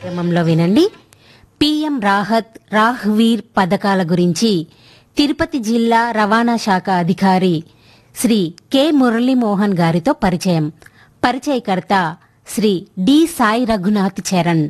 క్రమంలో వినండి పిఎం రాహత్ రాహ్వీర్ పథకాల గురించి తిరుపతి జిల్లా రవాణా శాఖ అధికారి శ్రీ కె మురళీమోహన్ గారితో పరిచయం పరిచయకర్త శ్రీ డి సాయి రఘునాథ్ చరణ్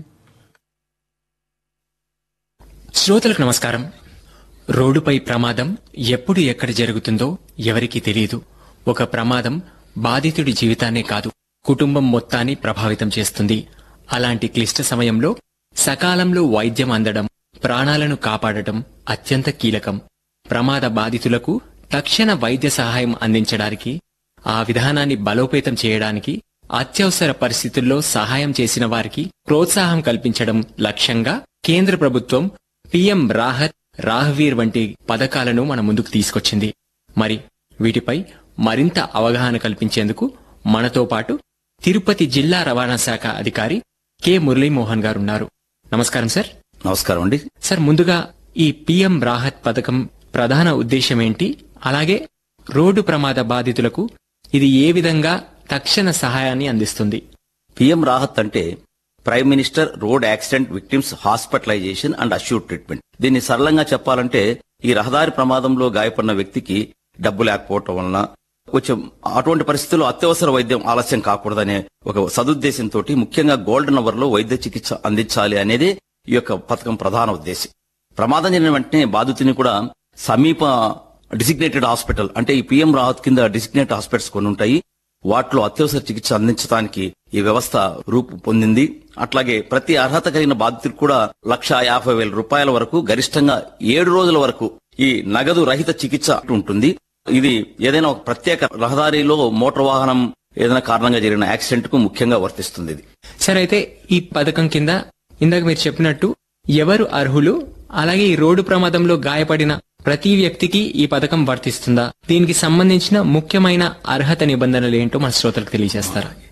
శ్రోతలకు నమస్కారం రోడ్డుపై ప్రమాదం ఎప్పుడు ఎక్కడ జరుగుతుందో ఎవరికీ తెలియదు ఒక ప్రమాదం బాధితుడి జీవితాన్నే కాదు కుటుంబం మొత్తాన్ని ప్రభావితం చేస్తుంది అలాంటి క్లిష్ట సమయంలో సకాలంలో వైద్యం అందడం ప్రాణాలను కాపాడటం అత్యంత కీలకం ప్రమాద బాధితులకు తక్షణ వైద్య సహాయం అందించడానికి ఆ విధానాన్ని బలోపేతం చేయడానికి అత్యవసర పరిస్థితుల్లో సహాయం చేసిన వారికి ప్రోత్సాహం కల్పించడం లక్ష్యంగా కేంద్ర ప్రభుత్వం పీఎం రాహత్ రాహ్వీర్ వంటి పథకాలను మన ముందుకు తీసుకొచ్చింది మరి వీటిపై మరింత అవగాహన కల్పించేందుకు మనతో పాటు తిరుపతి జిల్లా రవాణా శాఖ అధికారి కె మురళీమోహన్ గారు ఉన్నారు నమస్కారం సార్ నమస్కారం అండి సార్ ముందుగా ఈ పీఎం రాహత్ పథకం ప్రధాన ఉద్దేశం ఏంటి అలాగే రోడ్డు ప్రమాద బాధితులకు ఇది ఏ విధంగా తక్షణ సహాయాన్ని అందిస్తుంది పిఎం రాహత్ అంటే prime minister road accident victims hospitalization and assure treatment దీన్ని సరళంగా చెప్పాలంటే ఈ రహదారి ప్రమాదంలో గాయపడిన వ్యక్తికి డబ్బు లేకపోవటం వలన కొంచెం అటువంటి పరిస్థితుల్లో అత్యవసర వైద్యం ఆలస్యం కాకూడదనే ఒక సదుద్దేశంతో ముఖ్యంగా గోల్డెన్ అవర్ లో వైద్య చికిత్స అందించాలి అనేది ఈ యొక్క పథకం ప్రధాన ఉద్దేశం ప్రమాదం జరిగిన వెంటనే బాధితుని కూడా సమీప డిసిగ్నేటెడ్ హాస్పిటల్ అంటే ఈ పిఎం రాహత్ కింద డిసిగ్నేటెడ్ హాస్పిటల్స్ కొన్ని ఉంటాయి వాటిలో అత్యవసర చికిత్స అందించడానికి ఈ వ్యవస్థ రూపు పొందింది అట్లాగే ప్రతి అర్హత కలిగిన బాధితులకు కూడా లక్ష యాభై వేల రూపాయల వరకు గరిష్టంగా ఏడు రోజుల వరకు ఈ నగదు రహిత చికిత్స ఉంటుంది ఇది ఏదైనా ఒక ప్రత్యేక రహదారిలో మోటార్ వాహనం ఏదైనా కారణంగా జరిగిన యాక్సిడెంట్ కు ముఖ్యంగా వర్తిస్తుంది ఇది సార్ అయితే ఈ పథకం కింద ఇందాక మీరు చెప్పినట్టు ఎవరు అర్హులు అలాగే ఈ రోడ్డు ప్రమాదంలో గాయపడిన ప్రతి వ్యక్తికి ఈ పథకం వర్తిస్తుందా దీనికి సంబంధించిన ముఖ్యమైన అర్హత నిబంధనలు ఏంటో మన శ్రోతలకు తెలియజేస్తారా